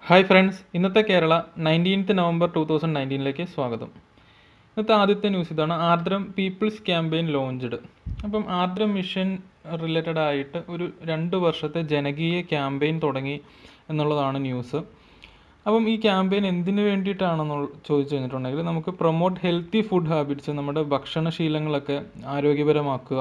hi friends ഇന്നത്തെ Kerala nineteenth November two thousand നയൻറ്റീനിലേക്ക് സ്വാഗതം ഇന്നത്തെ ആദ്യത്തെ ന്യൂസ് ഇതാണ് ആർദ്രം പീപ്പിൾസ് ക്യാമ്പയിൻ ലോഞ്ച്ഡ് അപ്പം ആർദ്രം മിഷൻ റിലേറ്റഡ് ആയിട്ട് ഒരു രണ്ട് വർഷത്തെ ജനകീയ ക്യാമ്പയിൻ തുടങ്ങി എന്നുള്ളതാണ് ന്യൂസ് അപ്പം ഈ ക്യാമ്പയിൻ എന്തിനു വേണ്ടിയിട്ടാണെന്ന് ചോദിച്ചു കഴിഞ്ഞിട്ടുണ്ടെങ്കിൽ നമുക്ക് പ്രൊമോട്ട് ഹെൽത്തി ഫുഡ് ഹാബിറ്റ്സ് നമ്മുടെ ഭക്ഷണശീലങ്ങളൊക്കെ ആരോഗ്യപരമാക്കുക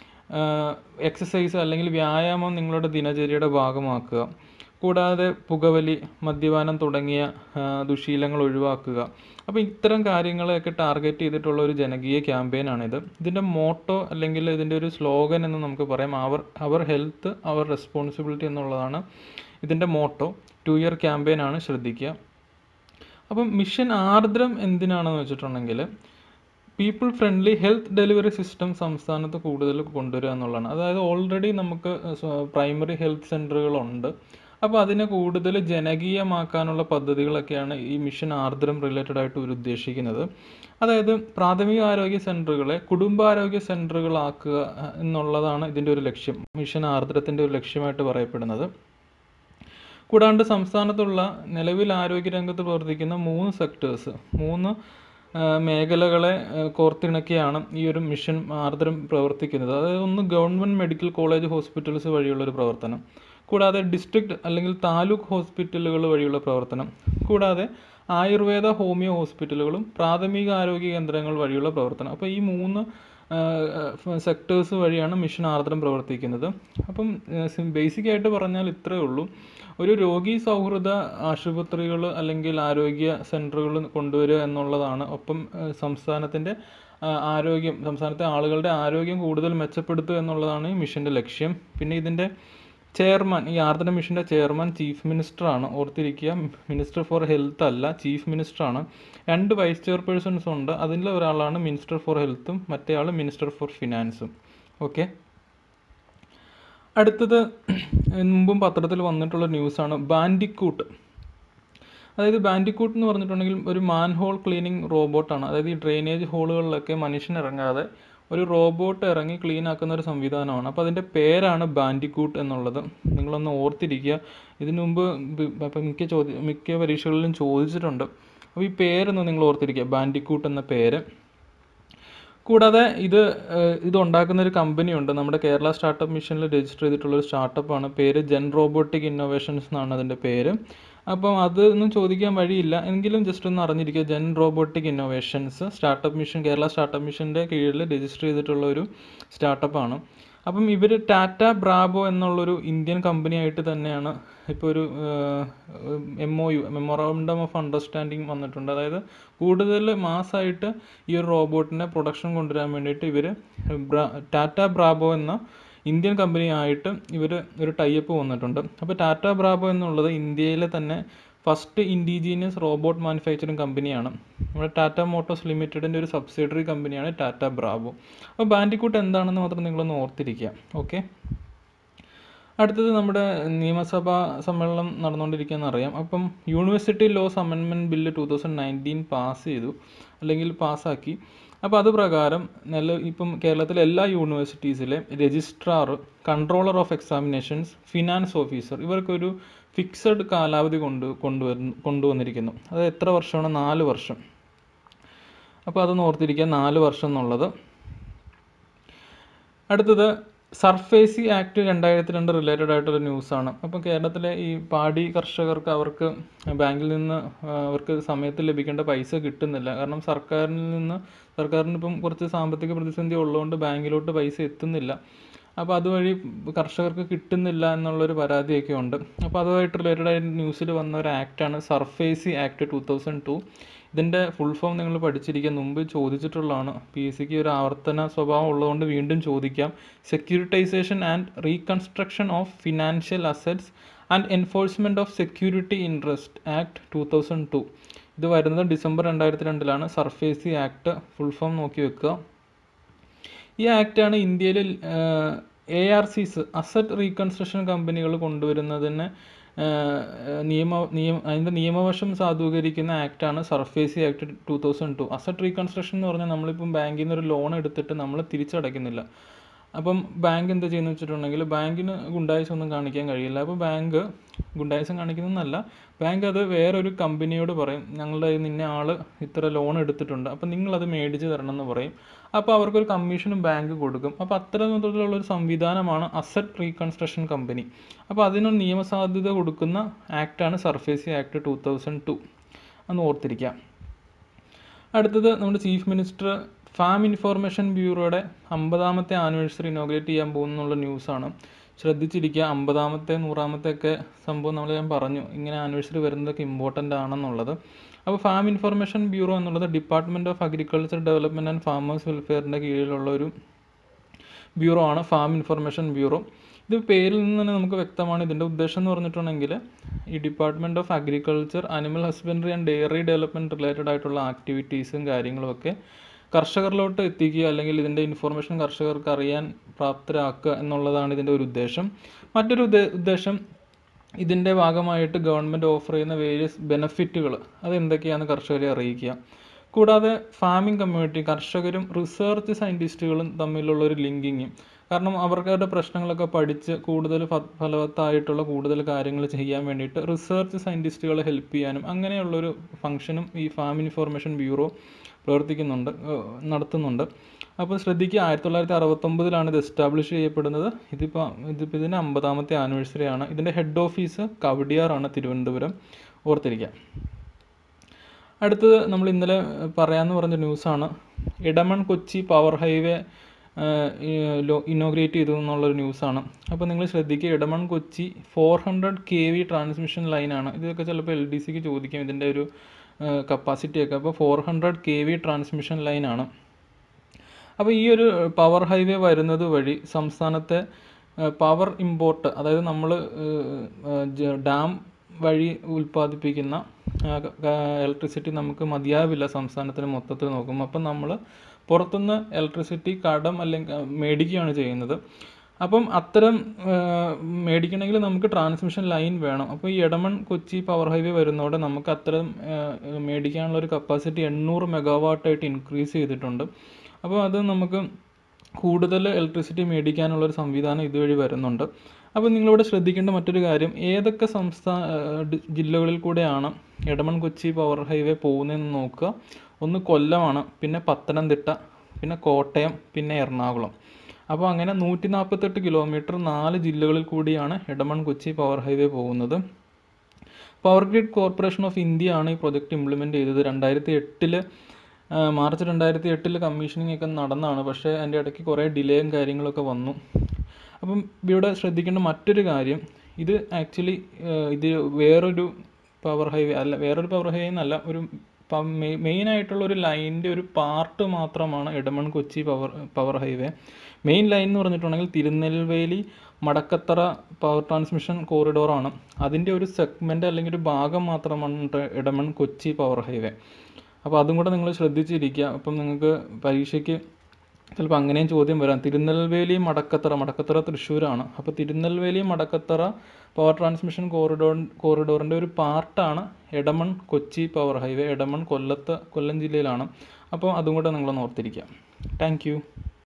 എക്സസൈസ് അല്ലെങ്കിൽ വ്യായാമം നിങ്ങളുടെ ദിനചര്യയുടെ ഭാഗമാക്കുക കൂടാതെ പുകവലി മദ്യപാനം തുടങ്ങിയ ആ, ദുശീലങ്ങൾ ഒഴിവാക്കുക അപ്പോൾ ഇത്തരം കാര്യങ്ങളെയൊക്കെ ടാർഗറ്റ് ചെയ്തിട്ടുള്ള ഒരു ജനകീയ ക്യാമ്പയിനാണിത് ഇതിൻ്റെ മോട്ടോ അല്ലെങ്കിൽ ഇതിൻ്റെ ഒരു സ്ലോഗൻ എന്ന് നമുക്ക് പറയാം അവർ അവർ ഹെൽത്ത് അവർ റെസ്പോൺസിബിലിറ്റി എന്നുള്ളതാണ് ഇതിൻ്റെ മോട്ടോ ടു ഇയർ ക്യാമ്പയിനാണ് ശ്രദ്ധിക്കുക അപ്പം മിഷൻ ആർദ്രം എന്തിനാണെന്ന് വെച്ചിട്ടുണ്ടെങ്കിൽ people friendly health delivery system സംസ്ഥാനത്ത് കൂടുതൽ കൊണ്ടുവരിക എന്നുള്ളതാണ് അതായത് ഓൾറെഡി നമുക്ക് പ്രൈമറി ഹെൽത്ത് സെൻ്ററുകളുണ്ട് അപ്പോൾ അതിനെ കൂടുതൽ ജനകീയമാക്കാനുള്ള പദ്ധതികളൊക്കെയാണ് ഈ മിഷൻ ആർദ്രം റിലേറ്റഡ് ആയിട്ട് ഇവർ ഉദ്ദേശിക്കുന്നത് അതായത് പ്രാഥമിക ആരോഗ്യ സെൻ്ററുകളെ കുടുംബാരോഗ്യ സെൻ്ററുകളാക്കുക അഹ്, എന്നുള്ളതാണ് ഇതിൻ്റെ ഒരു ലക്ഷ്യം മിഷൻ ആർദ്രത്തിൻ്റെ ഒരു ലക്ഷ്യമായിട്ട് പറയപ്പെടുന്നത് കൂടാണ്ട് സംസ്ഥാനത്തുള്ള നിലവിൽ ആരോഗ്യരംഗത്ത് പ്രവർത്തിക്കുന്ന മൂന്ന് സെക്ടേഴ്സ് മൂന്ന് ആ, മേഖലകളെ ആ, കോർത്തിണക്കിയാണ് ഈ ഒരു മിഷൻ ആർദ്രം പ്രവർത്തിക്കുന്നത് അതായത് ഒന്ന് ഗവൺമെൻറ് മെഡിക്കൽ കോളേജ് ഹോസ്പിറ്റൽസ് വഴിയുള്ള ഒരു പ്രവർത്തനം കൂടാതെ ഡിസ്ട്രിക്ട് അല്ലെങ്കിൽ താലൂക്ക് ഹോസ്പിറ്റലുകൾ വഴിയുള്ള പ്രവർത്തനം കൂടാതെ ആയുർവേദ ഹോമിയോ ഹോസ്പിറ്റലുകളും പ്രാഥമിക ആരോഗ്യ കേന്ദ്രങ്ങൾ വഴിയുള്ള പ്രവർത്തനം അപ്പോൾ ഈ മൂന്ന് സെക്ടേഴ്സ് വഴിയാണ് മിഷൻ ആർദ്രം പ്രവർത്തിക്കുന്നത് അപ്പം ബേസിക് ആയിട്ട് പറഞ്ഞാൽ ഇത്രയേ ഉള്ളൂ ഒരു രോഗി സൗഹൃദ ആശുപത്രികൾ അല്ലെങ്കിൽ ആരോഗ്യ സെൻ്ററുകൾ കൊണ്ടുവരിക എന്നുള്ളതാണ് ഒപ്പം ഏഹ്, സംസ്ഥാനത്തിൻ്റെ ആ, ആരോഗ്യം സംസ്ഥാനത്തെ ആളുകളുടെ ആരോഗ്യം കൂടുതൽ മെച്ചപ്പെടുത്തുക എന്നുള്ളതാണ് ഈ മിഷൻ്റെ ലക്ഷ്യം പിന്നെ ഇതിൻ്റെ ചെയർമാൻ ഈ ആർദ്ര മിഷൻ്റെ ചെയർമാൻ ചീഫ് മിനിസ്റ്ററാണ് ഓർത്തിരിക്കുക മിനിസ്റ്റർ ഫോർ ഹെൽത്ത് അല്ല ചീഫ് മിനിസ്റ്ററാണ് രണ്ട് വൈസ് ചെയർപേഴ്സൺസ് ഉണ്ട് അതിൽ ഒരാളാണ് മിനിസ്റ്റർ ഫോർ ഹെൽത്തും മറ്റേ ആൾ മിനിസ്റ്റർ ഫോർ ഫിനാൻസും ഓക്കെ അടുത്തത് മുമ്പും പത്രത്തിൽ വന്നിട്ടുള്ള ന്യൂസാണ് ബാൻഡിക്കൂട്ട് അതായത് ബാൻഡിക്കൂട്ട് എന്ന് പറഞ്ഞിട്ടുണ്ടെങ്കിൽ ഒരു മാൻ ഹോൾ ക്ലീനിങ് റോബോട്ടാണ് അതായത് ഈ ഡ്രെയിനേജ് ഹോളുകളിലൊക്കെ മനുഷ്യൻ ഇറങ്ങാതെ ഒരു റോബോട്ട് ഇറങ്ങി ക്ലീൻ ആക്കുന്ന ഒരു സംവിധാനമാണ് അപ്പോൾ അതിൻ്റെ പേരാണ് ബാൻഡിക്കൂട്ട് എന്നുള്ളത് നിങ്ങളൊന്ന് ഓർത്തിരിക്കുക ഇതിനു മുമ്പ് ബി- ഇപ്പം മിക്ക ചോദ്യ മിക്ക പരീക്ഷകളിലും ചോദിച്ചിട്ടുണ്ട് അപ്പോൾ ഈ പേരൊന്ന് നിങ്ങൾ ഓർത്തിരിക്കുക ബാൻഡിക്കൂട്ട് എന്ന പേര് കൂടാതെ ഇത് ഏഹ്, ഇത് ഉണ്ടാക്കുന്ന ഒരു കമ്പനി ഉണ്ട് നമ്മുടെ കേരള സ്റ്റാർട്ടപ്പ് മിഷനിൽ രജിസ്റ്റർ ചെയ്തിട്ടുള്ള ഒരു സ്റ്റാർട്ടപ്പാണ് പേര് ജെൻ റോബോട്ടിക് ഇന്നോവേഷൻസ് എന്നാണ് അതിൻ്റെ പേര് അപ്പം അതൊന്നും ചോദിക്കാൻ വഴിയില്ല എങ്കിലും ജസ്റ്റ് ഒന്ന് അറിഞ്ഞിരിക്കുക gen robotic innovations startup mission Kerala startup മിഷൻ്റെ കീഴിൽ രജിസ്റ്റർ ചെയ്തിട്ടുള്ള ഒരു സ്റ്റാർട്ടപ്പാണ് അപ്പം ഇവർ ടാറ്റ ബ്രാബോ എന്നുള്ളൊരു ഇന്ത്യൻ കമ്പനിയായിട്ട് തന്നെയാണ് ഇപ്പോൾ ഒരു M O U memorandum of understanding വന്നിട്ടുണ്ട് അതായത് കൂടുതൽ മാസമായിട്ട് ഈ ഒരു റോബോട്ടിനെ പ്രൊഡക്ഷൻ കൊണ്ടുവരാൻ വേണ്ടിയിട്ട് ഇവർ ടാറ്റ ബ്രാബോ എന്ന ഇന്ത്യൻ കമ്പനിയായിട്ട് ഇവർ ഒരു ടൈപ്പ് വന്നിട്ടുണ്ട് അപ്പോൾ ടാറ്റ ബ്രാബോ എന്നുള്ളത് ഇന്ത്യയിലെ തന്നെ ഫസ്റ്റ് ഇൻഡിജീനിയസ് റോബോട്ട് മാനുഫാക്ചറിങ് കമ്പനിയാണ് നമ്മുടെ ടാറ്റ മോട്ടോഴ്സ് ലിമിറ്റഡിൻ്റെ ഒരു സബ്സിഡറി കമ്പനിയാണ് ടാറ്റ ബ്രാവോ അപ്പോൾ ബാൻഡിക്കൂട്ട് എന്താണെന്ന് മാത്രം നിങ്ങളൊന്ന് ഓർത്തിരിക്കുക ഓക്കെ അടുത്തത് നമ്മുടെ നിയമസഭാ സമ്മേളനം നടന്നുകൊണ്ടിരിക്കുകയെന്ന് അറിയാം അപ്പം university laws amendment bill two thousand nineteen pass ചെയ്തു അല്ലെങ്കിൽ പാസ്സാക്കി അപ്പോൾ അത് പ്രകാരം നല്ല ഇപ്പം കേരളത്തിലെ എല്ലാ യൂണിവേഴ്സിറ്റീസിലെ registrar controller of examinations finance officer ഇവർക്കൊരു ഫിക്സഡ് കാലാവധി കൊണ്ട് കൊണ്ടുവരുന്നു കൊണ്ടുവന്നിരിക്കുന്നു അത് എത്ര വർഷമാണ് നാല് വർഷം അപ്പോൾ അതൊന്ന് ഓർത്തിരിക്കുക നാല് വർഷം എന്നുള്ളത് അടുത്തത് സർഫേസി ആക്ട് രണ്ടായിരത്തി രണ്ട് റിലേറ്റഡ് ആയിട്ടൊരു ന്യൂസാണ് അപ്പോൾ കേരളത്തിലെ ഈ പാടി കർഷകർക്ക് അവർക്ക് ബാങ്കിൽ നിന്ന് ആ, അവർക്ക് സമയത്ത് ലഭിക്കേണ്ട പൈസ കിട്ടുന്നില്ല കാരണം സർക്കാരിൽ നിന്ന് സർക്കാരിന് ഇപ്പം കുറച്ച് സാമ്പത്തിക പ്രതിസന്ധി ഉള്ളതുകൊണ്ട് ബാങ്കിലോട്ട് പൈസ എത്തുന്നില്ല അപ്പോൾ അതുവഴി കർഷകർക്ക് കിട്ടുന്നില്ല എന്നുള്ളൊരു പരാതിയൊക്കെ ഉണ്ട് അപ്പോൾ അതുമായിട്ട് റിലേറ്റഡ് ആയിട്ട് ന്യൂസിൽ വന്ന ഒരു ആക്റ്റാണ് SARFAESI act two thousand two ഇതിൻ്റെ ഫുൾ ഫോം നിങ്ങൾ പഠിച്ചിരിക്കുക മുമ്പ് ചോദിച്ചിട്ടുള്ളതാണ് പി എസ് സിക്ക് ഒരു ആവർത്തന സ്വഭാവം ഉള്ളതുകൊണ്ട് വീണ്ടും ചോദിക്കാം securitisation and reconstruction of financial assets and enforcement of security interest act two thousand two ഇത് വരുന്നത് ഡിസംബർ രണ്ടായിരത്തി രണ്ടിലാണ് സർഫേസി ആക്ട് ഫുൾ ഫോം നോക്കി വെക്കുക ഈ ആക്റ്റാണ് ഇന്ത്യയിൽ A R Cs asset reconstruction കമ്പനികൾ കൊണ്ടുവരുന്നതിന് ആ, നിയമ നിയമ അതിൻ്റെ നിയമവശം സാധൂകരിക്കുന്ന ആക്റ്റാണ് SARFAESI act two thousand two asset reconstruction എന്ന് പറഞ്ഞാൽ നമ്മളിപ്പം ബാങ്കിൽ നിന്ന് ഒരു ലോൺ എടുത്തിട്ട് നമ്മൾ തിരിച്ചടയ്ക്കുന്നില്ല അപ്പം ബാങ്ക് എന്താ ചെയ്യുന്നത് വെച്ചിട്ടുണ്ടെങ്കിൽ ബാങ്കിന് ഗുണ്ടായുസം ഒന്നും കാണിക്കാൻ കഴിയില്ല അപ്പോൾ ബാങ്ക് ഗുണ്ടായുസം കാണിക്കുന്നതെന്നല്ല ബാങ്ക് അത് വേറൊരു കമ്പനിയോട് പറയും ഞങ്ങളുടെ കയ്യിൽ നിന്നെ ആൾ ഇത്ര ലോൺ എടുത്തിട്ടുണ്ട് അപ്പം നിങ്ങളത് മേടിച്ച് തരണം എന്ന് പറയും അപ്പോൾ അവർക്കൊരു കമ്മീഷനും ബാങ്ക് കൊടുക്കും അപ്പോൾ അത്തരത്തിലുള്ള ഒരു സംവിധാനമാണ് അസറ്റ് റീകൺസ്ട്രക്ഷൻ കമ്പനി അപ്പോൾ അതിനൊരു നിയമസാധ്യത കൊടുക്കുന്ന ആക്ടാണ് SARFAESI act two thousand two എന്ന് ഓർത്തിരിക്കുക അടുത്തത് നമ്മുടെ ചീഫ് മിനിസ്റ്റർ ഫാം ഇൻഫോർമേഷൻ ബ്യൂറോയുടെ അമ്പതാമത്തെ ആനിവേഴ്സറി ഇനോഗ്രേറ്റ് ചെയ്യാൻ പോകുന്നുള്ള ന്യൂസാണ് ശ്രദ്ധിച്ചിരിക്കുക അമ്പതാമത്തെ നൂറാമത്തെ ഒക്കെ സംഭവം നമ്മൾ ഞാൻ പറഞ്ഞു ഇങ്ങനെ ആനിവേഴ്സറി വരുന്നതൊക്കെ ഇമ്പോർട്ടൻ്റ് ആണെന്നുള്ളത് അപ്പോൾ ഫാം ഇൻഫർമേഷൻ ബ്യൂറോ എന്നുള്ളത് department of agriculture development and farmers വെൽഫെയറിൻ്റെ കീഴിലുള്ള ഒരു ബ്യൂറോ ആണ് ഫാം ഇൻഫർമേഷൻ ബ്യൂറോ ഇത് പേരിൽ നിന്ന് തന്നെ നമുക്ക് വ്യക്തമാണ് ഇതിൻ്റെ ഉദ്ദേശം എന്ന് പറഞ്ഞിട്ടുണ്ടെങ്കിൽ ഈ department of agriculture animal husbandry and dairy development related ആയിട്ടുള്ള ആക്ടിവിറ്റീസും കാര്യങ്ങളും ഒക്കെ കർഷകരിലോട്ട് എത്തിക്കുക അല്ലെങ്കിൽ ഇതിൻ്റെ ഇൻഫോർമേഷൻ കർഷകർക്ക് അറിയാൻ പ്രാപ്തരാക്കുക എന്നുള്ളതാണ് ഇതിൻ്റെ ഒരു ഉദ്ദേശം മറ്റൊരു ഉദ്ദേ- ഉദ്ദേശം ഇതിൻ്റെ ഭാഗമായിട്ട് ഗവൺമെൻറ് ഓഫർ ചെയ്യുന്ന വേരിയസ് ബെനഫിറ്റുകൾ അത് എന്തൊക്കെയാണെന്ന് കർഷകരെ അറിയിക്കുക കൂടാതെ ഫാമിംഗ് കമ്മ്യൂണിറ്റി കർഷകരും റിസർച്ച് സയൻറ്റിസ്റ്റുകളും തമ്മിലുള്ള ഒരു ലിങ്കിങ് കാരണം അവരുടെ പ്രശ്നങ്ങളൊക്കെ പഠിച്ച് കൂടുതൽ ഫ- ഫലവത്തായിട്ടുള്ള കൂടുതൽ കാര്യങ്ങൾ ചെയ്യാൻ വേണ്ടിയിട്ട് റിസർച്ച് സയൻറ്റിസ്റ്റുകളെ ഹെൽപ്പ് ചെയ്യാനും അങ്ങനെയുള്ളൊരു ഫംഗ്ഷനും ഈ ഫാം ഇൻഫോർമേഷൻ ബ്യൂറോ പ്രവർത്തിക്കുന്നുണ്ട് ഏഹ് നടത്തുന്നുണ്ട് അപ്പോൾ ശ്രദ്ധിക്കുക ആയിരത്തി തൊള്ളായിരത്തി അറുപത്തൊമ്പതിലാണ് ഇത് എസ്റ്റാബ്ലിഷ് ചെയ്യപ്പെടുന്നത് ഇതിപ്പോൾ ഇതിപ്പോൾ ഇതിൻ്റെ അമ്പതാമത്തെ ആനിവേഴ്സറി ആണ് ഇതിൻ്റെ ഹെഡ് ഓഫീസ് കവടിയാറാണ് തിരുവനന്തപുരം ഓർത്തിരിക്കുക അടുത്തത് നമ്മൾ ഇന്നലെ പറയാമെന്ന് പറഞ്ഞ ന്യൂസാണ് Edamon Kochi power highway inaugurate ചെയ്തു എന്നുള്ളൊരു ന്യൂസാണ് അപ്പോൾ നിങ്ങൾ ശ്രദ്ധിക്കുക Edamon Kochi four hundred K V transmission ലൈനാണ് ഇതൊക്കെ ചിലപ്പോൾ എൽ ഡി സിക്ക് ചോദിക്കും ഇതിൻ്റെ ഒരു കപ്പാസിറ്റി ഒക്കെ അപ്പോൾ four hundred K V transmission ലൈനാണ് അപ്പോൾ ഈ ഒരു പവർ ഹൈവേ വരുന്നത് വഴി സംസ്ഥാനത്തെ പവർ ഇമ്പോർട്ട് അതായത് നമ്മൾ ഡാം വഴി ഉൽപ്പാദിപ്പിക്കുന്ന ഇലക്ട്രിസിറ്റി നമുക്ക് മതിയാവില്ല സംസ്ഥാനത്തിന് മൊത്തത്തിൽ നോക്കുമ്പോൾ അപ്പം നമ്മൾ പുറത്തുനിന്ന് ഇലക്ട്രിസിറ്റി കടം അല്ലെങ്കിൽ മേടിക്കുകയാണ് ചെയ്യുന്നത് അപ്പം അത്തരം ആ, മേടിക്കണമെങ്കിൽ നമുക്ക് ട്രാൻസ്മിഷൻ ലൈൻ വേണം അപ്പോൾ ഈ എടമൺ കൊച്ചി പവർ ഹൈവേ വരുന്നതോടെ നമുക്ക് അത്തരം ആ, മേടിക്കാനുള്ള ഒരു കപ്പാസിറ്റി എണ്ണൂറ് മെഗാവാട്ടായിട്ട് ഇൻക്രീസ് ചെയ്തിട്ടുണ്ട് അപ്പോൾ അത് നമുക്ക് കൂടുതൽ ഇലക്ട്രിസിറ്റി മേടിക്കാനുള്ള ഒരു സംവിധാനം ഇതുവഴി വരുന്നുണ്ട് അപ്പോൾ നിങ്ങളിവിടെ ശ്രദ്ധിക്കേണ്ട മറ്റൊരു കാര്യം ഏതൊക്കെ സംസ്ഥാന ഡി- ജില്ലകളിൽ കൂടെയാണ് എടമൺ കൊച്ചി പവർ ഹൈവേ പോകുന്നതെന്ന് നോക്കുക ഒന്ന് കൊല്ലമാണ് പിന്നെ പത്തനംതിട്ട പിന്നെ കോട്ടയം പിന്നെ എറണാകുളം അപ്പോൾ അങ്ങനെ നൂറ്റി നാൽപ്പത്തെട്ട് കിലോമീറ്റർ നാല് ജില്ലകളിൽ കൂടിയാണ് എടമൺ കൊച്ചി പവർ ഹൈവേ പോകുന്നത് power grid corporation of India ആണ് ഈ പ്രൊജക്റ്റ് ഇംപ്ലിമെൻ്റ് ചെയ്തത് രണ്ടായിരത്തി എട്ടില് മാർച്ച് രണ്ടായിരത്തി എട്ടിൽ കമ്മീഷനിങ് ഒക്കെ നടന്നതാണ് പക്ഷേ അതിൻ്റെ ഇടയ്ക്ക് കുറേ ഡിലേയും കാര്യങ്ങളൊക്കെ വന്നു അപ്പം ഇവിടെ ശ്രദ്ധിക്കേണ്ട മറ്റൊരു കാര്യം ഇത് ആക്ച്വലി ഇത് വേറൊരു പവർ ഹൈവേ അല്ല വേറൊരു പവർ ഹൈവേ എന്നല്ല ഒരു മെയിൻ ആയിട്ടുള്ള ഒരു ലൈനിൻ്റെ ഒരു പാർട്ട് മാത്രമാണ് Edamon Kochi power power highway main line എന്ന് പറഞ്ഞിട്ടുണ്ടെങ്കിൽ തിരുനെൽവേലി മടക്കത്തറ പവർ ട്രാൻസ്മിഷൻ കോറിഡോറാണ് അതിൻ്റെ ഒരു സെഗ്മെൻ്റ് അല്ലെങ്കിൽ ഒരു ഭാഗം മാത്രമാണ് ട്ട ഇടമൺ കൊച്ചി പവർ ഹൈവേ അപ്പോൾ അതും കൂടെ നിങ്ങൾ ശ്രദ്ധിച്ചിരിക്കുക അപ്പം നിങ്ങൾക്ക് പരീക്ഷയ്ക്ക് ചിലപ്പോൾ അങ്ങനെയും ചോദ്യം വരാം തിരുനെൽവേലി മടക്കത്തറ മടക്കത്തറ തൃശ്ശൂരാണ് അപ്പോൾ Tirunelveli Madakkathara power transmission corridor കോറിഡോറിൻ്റെ ഒരു പാർട്ടാണ് എടമൺ കൊച്ചി പവർ ഹൈവേ എടമൺ കൊല്ലത്ത് കൊല്ലം ജില്ലയിലാണ് അപ്പോൾ അതും കൂടെ നിങ്ങളൊന്ന് ഓർത്തിരിക്കുക താങ്ക് യു